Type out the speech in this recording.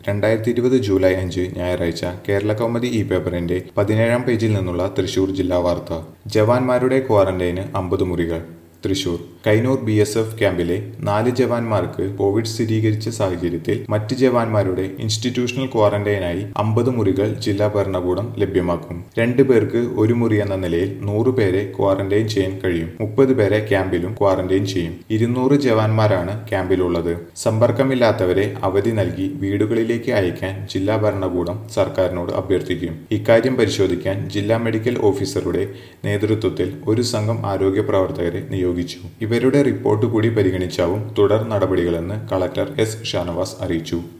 രണ്ടായിരത്തി ഇരുപത് ജൂലൈ അഞ്ച് ഞായറാഴ്ച കേരള കൗമുദി ഇ പേപ്പറിന്റെ പതിനേഴാം പേജിൽ നിന്നുള്ള തൃശൂർ ജില്ലാ വാർത്ത ജവാന്മാരുടെ ക്വാറന്റൈന് അമ്പത് മുറികൾ Thrissur Kainoor B S F ക്യാമ്പിലെ നാല് ജവാന്മാർക്ക് കോവിഡ് സ്ഥിരീകരിച്ച സാഹചര്യത്തിൽ മറ്റ് ജവാന്മാരുടെ ഇൻസ്റ്റിറ്റ്യൂഷണൽ ക്വാറന്റൈനായി അമ്പത് മുറികൾ ജില്ലാ ഭരണകൂടം ലഭ്യമാക്കും രണ്ടു പേർക്ക് ഒരു മുറി എന്ന നിലയിൽ നൂറ് പേരെ ക്വാറന്റൈൻ ചെയ്യാൻ കഴിയും മുപ്പത് പേരെ ക്യാമ്പിലും ക്വാറന്റൈൻ ചെയ്യും ഇരുന്നൂറ് ജവാന്മാരാണ് ക്യാമ്പിലുള്ളത് സമ്പർക്കമില്ലാത്തവരെ അവധി നൽകി വീടുകളിലേക്ക് അയക്കാൻ ജില്ലാ ഭരണകൂടം സർക്കാരിനോട് അഭ്യർത്ഥിക്കും ഇക്കാര്യം പരിശോധിക്കാൻ ജില്ലാ മെഡിക്കൽ ഓഫീസറുടെ നേതൃത്വത്തിൽ ഒരു സംഘം ആരോഗ്യ പ്രവർത്തകരെ നിയോഗിച്ചു ഇവരുടെ റിപ്പോർട്ട് കൂടി പരിഗണിച്ചാവും തുടർ നടപടികളെന്ന് കളക്ടർ എസ് ഷാനവാസ് അറിയിച്ചു